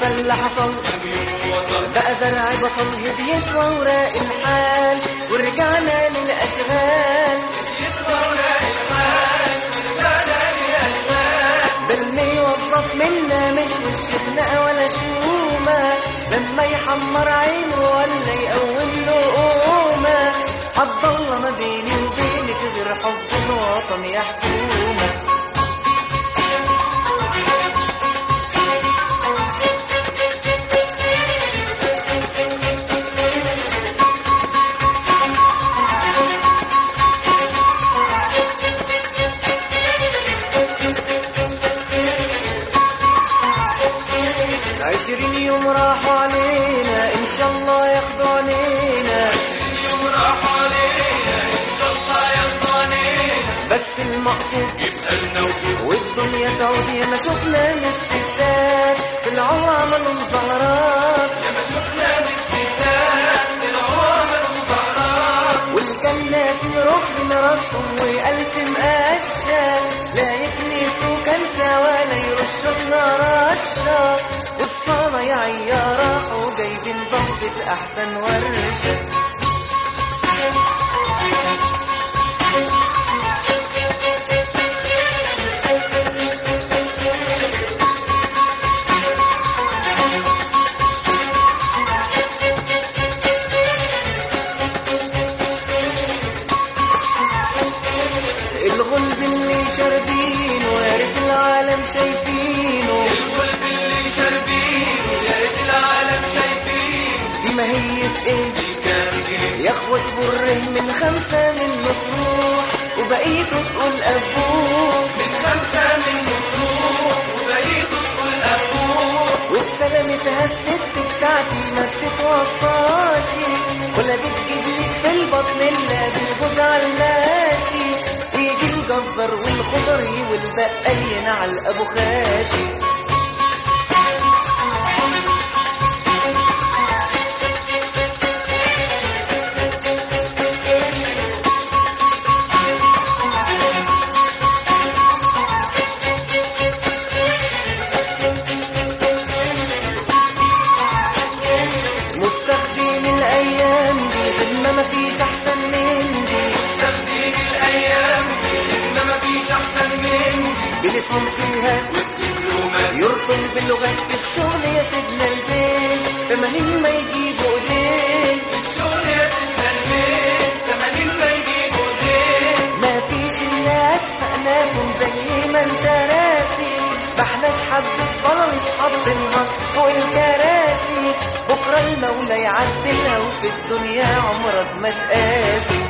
اللي حصل كم يوم وصل بقى زرع بصل هديت وأوراق الحال ورجعنا للأشغال يتبرع الحال ورجعنا للأشغال ده اللي يوظف منا مش وش خناقة ولا شومة لما يحمر عينه ولا يقوم له قومة هتضل ما بيني وبينك غير حب الوطن يا حكومة عشرين يوم راحوا علينا إن شاء الله ياخدوا علينا عشرين يوم راحوا علينا إن شاء الله يرضانينا بس المقصود يبقى لنا وجود والدنيا تعود يا ما شفنا من الستات طلعوا عملوا مظاهرات يا ما شفنا من الستات طلعوا عملوا مظاهرات والكناس نروح بنرسهم وألف مقشة لا يكنسوا كنسة ولا يرشوا لنا رشة والصالة يا عيا راحوا جايبين ضبة أحسن ورشة الغلب اللي شاربينه يا ريت العالم شايفينه القلب اللي شاربينه يا ريت العالم شايفينه دي ما هي ايه كام جنيه يا اخوة بره من خمسة منه تروح وبقيته تقول أبوه من خمسة منه تروح وبقيته تقول أبوه وبسلامتها الست بتاعتي ما بتتوصاش ولا بتجيبليش في البطن الا بالجوز على الماشي ويجي الجزر والخضري والبقال ينعل ابو خاشي مستخدم الايام دي زي ما فيش احسن من دي تخديم الأيام إن ما فيش أحسن مني بليسانسيها والدبلومات يرطل باللغات في الشغل يا سيدنا البيت تمانين ما يجيبوا ايدين الشغل يا سيدنا البيت تمانين ما يجيبوا ليه ما فيش الا اسمعناكم زي ما انت راسي ما احناش حبة بلل اصحاب تنهض فوق الكراسي بكرة المولى يعدلها وفي الدنيا عمرك ما تقاسي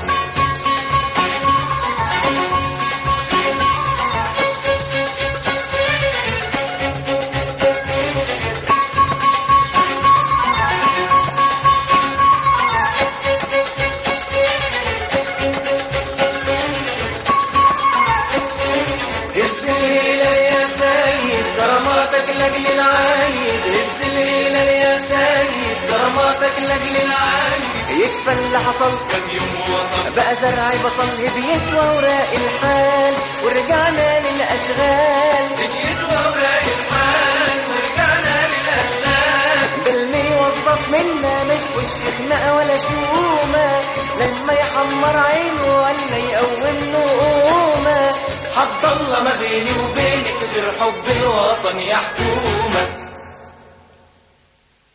هز الليلة يا سيد كراماتك لاجل العايد هز الليلة يا سيد كراماتك لاجل العايد يكفى اللي حصل كم يوم وصل بقى زرع بصل هديت وأوراق الحال ورجعنا للأشغال هديت وأوراق الحال ورجعنا للأشغال ده اللي يوظف منا مش وش خناقة ولا شومة لما يحمر عينه ولا يقوم له قومة هتضل ما بيني وبينك غير حب الوطن يا حكومة